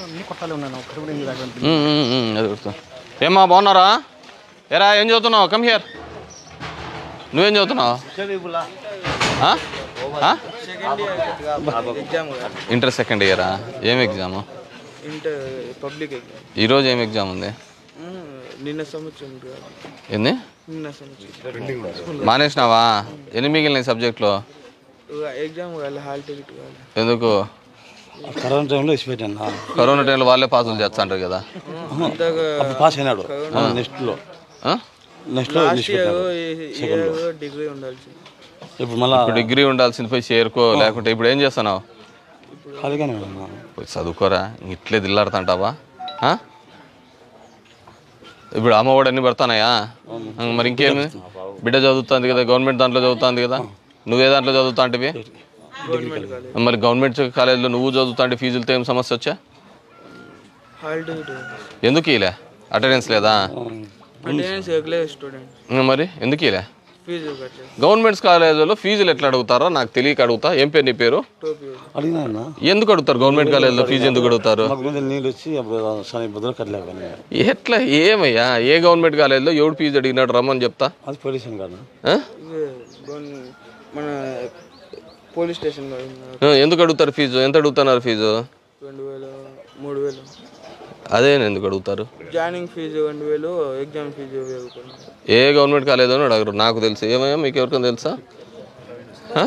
అన్ని కొట్టాలి ఉన్నాను ఒక్కటి కూడా ఇంటి దగ్గర ఉమ్, ఉమ్, ఉమ్, అది గుర్తు ఏమ్మా బాగున్నారా ఎరా ఏం చదువుతున్నావు కమ్ హియర్ నువ్వేం చదువుతున్నావు ఆ? ఆ? ఎగ్జామ్ ఇంటర్ సెకండ్ ఇయరా ఏం ఎగ్జామ్ ఇంటర్ పబ్లిక్ ఎగ్జామ్ ఈరోజు ఏం ఎగ్జామ్ ఉంది నిన్న సంవత్సరం కాదు. ఏంది నిన్న సంవత్సరం మానేసినావా ఎన్ని మిగిలినాయి సబ్జెక్టులో ఎగ్జామ్ కావాలి హాల్ టికెట్ కావాలి ఎందుకు కరోనా టైంలో ఇచ్చిపెట్టాను కరోనా టైంలో వాళ్ళే పాసులు చేస్తాంటారు కదా అంతగా అప్పుడు పాస్ అయినాడు నెక్స్ట్లో ఆ? నెక్స్ట్లో లాస్ట్ ఇయర్ ఇయర్ డిగ్రీ ఉండాల్సి ఇప్పుడు మళ్ళా ఇప్పుడు డిగ్రీ ఉండాల్సింది పోయి చేరుకో లేకుంటే ఇప్పుడు ఏం చేస్తున్నావు ఖాళీగానే ఉన్నా పోయి చదువుకోరా ఇట్లే దిల్లాడుతుంటావా ఆ? ఇప్పుడు అమ్మఒడి అన్ని పడతానాయా ఆ, మరి ఇంకేమి బిడ్డ చదువుతుంది కదా గవర్నమెంట్ దాంట్లో చదువుతుంది కదా నువ్వే దాంట్లో చదువుతా అంటివి గవర్నమెంట్ కాలేజ్ మరి గవర్నమెంట్ కాలేజీలో నువ్వు చదువుతా అంటే ఫీజులతో ఏం సమస్య వచ్చా హాల్ టికెట్ ఎందుకు ఇలా అటెండెన్స్ లేదా అటెండెన్స్ ఎగలేదు స్టూడెంట్ ఇంకా మరి ఎందుకు ఇలా ఫీజు కట్టలేదు గవర్నమెంట్ కాలేజీలో ఫీజులు ఎట్లా అడుగుతారో నాకు తెలియక అడుగుతా ఏం పేరు నీ పేరు టోపీ అడిగినా అన్న ఎందుకు అడుగుతారు గవర్నమెంట్ కాలేజీలో ఫీజు ఎందుకు అడుగుతారు మాకు మీద నీళ్ళు వచ్చి అప్పుడు చాలా ఇబ్బందులు కట్టలేక ఎట్లా ఏమయ్యా ఏ గవర్నమెంట్ కాలేజీలో ఎవడు ఫీజు అడిగినాడు రమ్మని చెప్తా అది పొల్యూషన్ కాదు ఆ? ఇదే గవర్న- మన పోలీస్ స్టేషన్ కాదు ఆ, ఎందుకు అడుగుతారు ఫీజు ఎంత అడుగుతున్నారు ఫీజు రెండు వేలు మూడు వేలు అదే ఎందుకు అడుగుతారు జాయినింగ్ ఫీజు రెండు వేలు ఎగ్జామ్ ఫీజు వెయ్యి రూపాయలు ఏ గవర్నమెంట్ కాలేజీ అని అడగరు నాకు తెలుసు ఏమయ్యా మీకు ఎవరికైనా తెలుసా ఆ?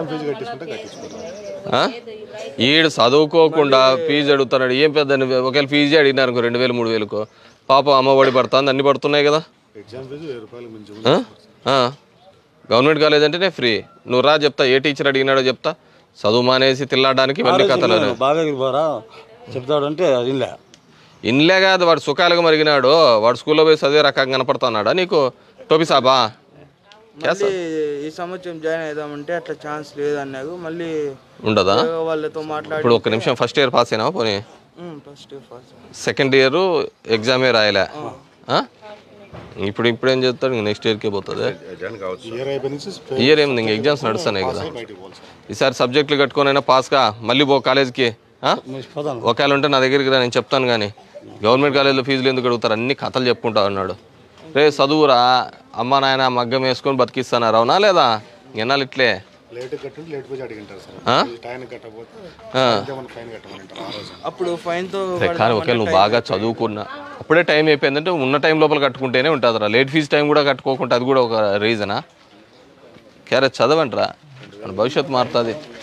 ఆ? ఈడు చదువుకోకుండా ఫీజు అడుగుతున్నాడు ఏం పెద్ద ఒకవేళ ఫీజు అడిగినారు అనుకో రెండు వేలు మూడు వేలకు పాపం అమ్మఒడి పడుతుంది అన్ని పడుతున్నాయి కదా ఆ? ఆ. గవర్నమెంట్ కాలేజ్ అంటేనే ఫ్రీ నువ్వు రా చెప్తా ఏ టీచర్ అడిగినాడో చెప్తా చదువు మానేసి తిల్లాడడానికి ఇవన్నీ కథలు బాగా పోరా చెప్తాడు అంటే ఇల్లే ఇన్లే కాదు వాడు సుఖాలుగా మరిగినాడు వాడు స్కూల్లో పోయి చదివే రకంగా కనపడుతున్నాడా నీకు టోపీ సాబా మళ్ళీ ఈ సంవత్సరం జాయిన్ అవుదామంటే అట్లా ఛాన్స్ లేదు అన్నారు మళ్ళీ ఉండదా వేరే వాళ్ళతో మాట్లాడి ఇప్పుడు ఒక నిమిషం ఫస్ట్ ఇయర్ పాస్ అయినావా పోనీ ఫస్ట్ ఫస్ట్ సెకండ్ ఇయర్ ఎగ్జామే రాయలే ఆ? ఇప్పుడు ఇప్పుడు ఏం చేస్తాడు నెక్స్ట్ ఇయర్కే పోతుంది ఇయర్ ఏముంది ఇంక ఎగ్జామ్స్ నడుస్తున్నాయి కదా ఈసారి సబ్జెక్టులు కట్టుకొని పాస్గా మళ్ళీ పో కాలేజ్కి ఆ? పోతాను ఒకవేళ ఉంటే నా దగ్గరికి రా నేను చెప్తాను కానీ గవర్నమెంట్ కాలేజీలో ఫీజులు ఎందుకు అడుగుతారు అన్ని కథలు చెప్పుకుంటా ఉన్నాడు రే చదువురా అమ్మ నాయన మగ్గం వేసుకొని బతికిస్తానారు అవునా లేదా ఎన్నాళ్ళు ఇట్లే లేట్ కట్టుంటే లేట్ పోయి అడిగింటారు సార్ ఆ? టైం కట్టకపోతే ఆ. ఏమైనా ఫైన్ కట్టమంటారు ఆ రోజు అప్పుడు ఫైన్ తో రే, కానీ ఒకవేళ నువ్వు బాగా చదువుకున్నా అప్పుడే టైం అయిపోయిందంటే ఉన్న టైం లోపల కట్టుకుంటేనే ఉంటుంది రా లేట్ ఫీజు టైం కూడా కట్టుకోకుండా అది కూడా ఒక రీజనా క్యారెట్ చదవండి రా మన భవిష్యత్తు మారుతుంది